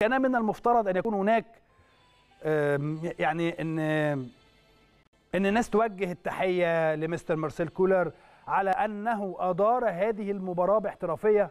كان من المفترض ان يكون هناك آم، يعني ان ان الناس توجه التحيه لمستر مارسيل كولر على انه ادار هذه المباراه باحترافيه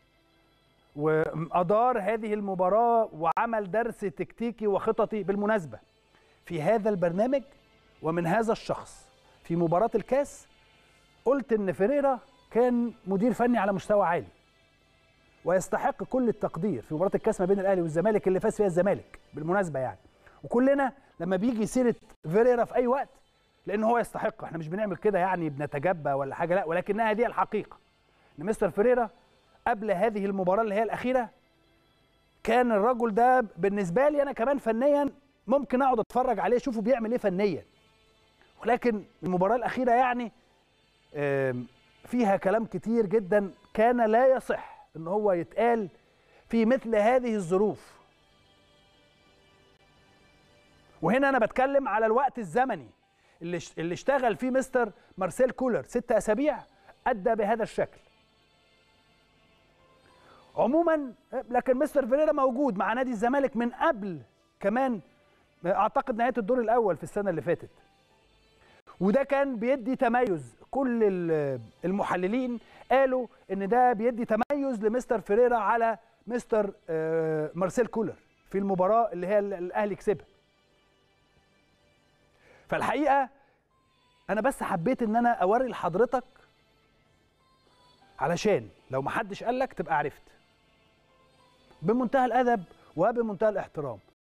وادار هذه المباراه وعمل درس تكتيكي وخططي بالمناسبه في هذا البرنامج ومن هذا الشخص في مباراه الكاس قلت ان فيريرا كان مدير فني على مستوى عالي ويستحق كل التقدير في مباراه الكاس ما بين الاهلي والزمالك اللي فاز فيها الزمالك بالمناسبه يعني وكلنا لما بيجي سيره فيريرا في اي وقت لان هو يستحق احنا مش بنعمل كده يعني بنتجبى ولا حاجه لا ولكنها دي الحقيقه ان مستر فيريرا قبل هذه المباراه اللي هي الاخيره كان الرجل ده بالنسبه لي انا كمان فنيا ممكن اقعد اتفرج عليه اشوفه بيعمل ايه فنيا ولكن المباراه الاخيره يعني آم، فيها كلام كتير جدا كان لا يصح ان هو يتقال في مثل هذه الظروف وهنا انا بتكلم على الوقت الزمني اللي ش- اللي اشتغل فيه مستر مارسيل كولر ست اسابيع ادى بهذا الشكل عموما لكن مستر فيريرا موجود مع نادي الزمالك من قبل كمان اعتقد نهايه الدور الاول في السنه اللي فاتت وده كان بيدي تميز كل ال- المحللين قالوا ان ده بيدي تميز لمستر فيريرا على مستر آه، مارسيل كولر في المباراه اللي هي ال- الاهلي كسبها فالحقيقه انا بس حبيت ان انا اوري لحضرتك علشان لو ما حدش قال لك تبقى عرفت بمنتهى الادب وبمنتهى الاحترام